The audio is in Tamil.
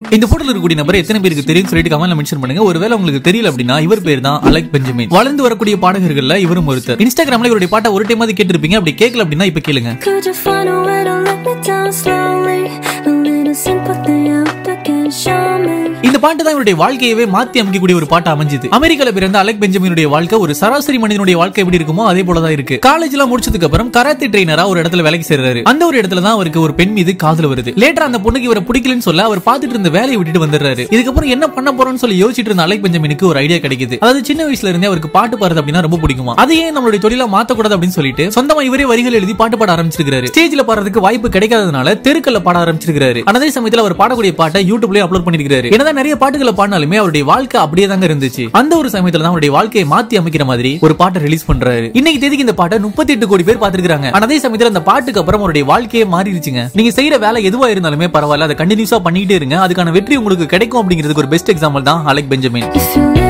இந்த போட்டோல இருக்கக்கூடிய நபர் எத்தனை பேருக்கு தெரியும் சொல்லிட்டு கமெண்ட்ல மென்ஷன் பண்ணுங்க ஒருவேளை உங்களுக்கு தெரியல அப்படின்னா இவர் பேர் தான் அலெக் பெஞ்சமின் வளர்ந்து வரக்கூடிய பாடகர்கள்ல இவரும் ஒருத்தர் இன்ஸ்டாகிராம்ல இவருடைய பாட்டை ஒரு டைமாவது கேட்டிருப்பீங்க அப்படி கேட்கல அப்படின்னா இப்ப கேளுங்க Could you find a way to let me down slowly? A little sympathy out there can show me. இந்த பாட்டு தான் இவருடைய வாழ்க்கையவே மாத்தி அமைக்கக்கூடிய ஒரு பாட்டு அமைஞ்சது அமெரிக்கால பிறந்த அலெக் பெஞ்சமினுடைய வாழ்க்கை ஒரு சராசரி மனிதனுடைய வாழ்க்கை எப்படி இருக்குமோ அதே போலதான் இருக்கு காலேஜ் எல்லாம் முடிச்சதுக்கு அப்புறம் கராத்தே ட்ரெயினரா ஒரு இடத்துல வேலைக்கு சேர்றாரு அந்த ஒரு இடத்துல தான் அவருக்கு ஒரு பெண் மீது காதல் வருது லேட்டர் அந்த பொண்ணுக்கு இவரை பிடிக்கலன்னு சொல்ல அவர் பார்த்துட்டு இருந்த வேலையை விட்டுட்டு வந்துடுறாரு இதுக்கப்புறம் என்ன பண்ண போறோம்னு சொல்லி யோசிச்சுட்டு இருந்த அலெக் பெஞ்சமினுக்கு ஒரு ஐடியா கிடைக்குது அதாவது சின்ன வயசுல இருந்தே அவருக்கு பாட்டு பாடுறது அப்படின்னா ரொம்ப பிடிக்குமா அதையே நம்மளுடைய தொழிலா மாத்தக்கூடாது அப்படின்னு சொல்லிட்டு சொந்தமா இவரே வரிகள் எழுதி பாட்டு பாட ஆரம்பிச்சிருக்காரு ஸ்டேஜ்ல பாடுறதுக்கு வாய்ப்பு கிடைக்காதனால தெருக்கல்ல பாட ஆரம்பிச்சிருக்காரு அதே சமயத்துல அவர் பாடக்கூடிய பாட்டை யூடியூப்லயே அப்லோட் பண்ணிருக்காரு என்னதான் நிறைய பாட்டுகளை பாடினாலுமே அவருடைய வாழ்க்கை அப்படியே தாங்க இருந்துச்சு அந்த ஒரு சமயத்துல தான் அவருடைய வாழ்க்கையை மாத்தி அமைக்கிற மாதிரி ஒரு பாட்டை ரிலீஸ் பண்றாரு இன்னைக்கு தேதிக்கு இந்த பாட்டை முப்பத்தி எட்டு கோடி பேர் பாத்துருக்காங்க ஆனா அதே சமயத்துல அந்த பாட்டுக்கு அப்புறம் அவருடைய வாழ்க்கையே மாறிடுச்சுங்க நீங்க செய்யற வேலை எதுவா இருந்தாலுமே பரவாயில்ல அதை கண்டினியூஸா பண்ணிட்டே இருங்க அதுக்கான வெற்றி உங்களுக்கு கிடைக்கும் அப்படிங்கிறதுக்கு ஒரு பெஸ்ட் எக்ஸாம்பிள் தான் அலெக் பெஞ்சமின் If you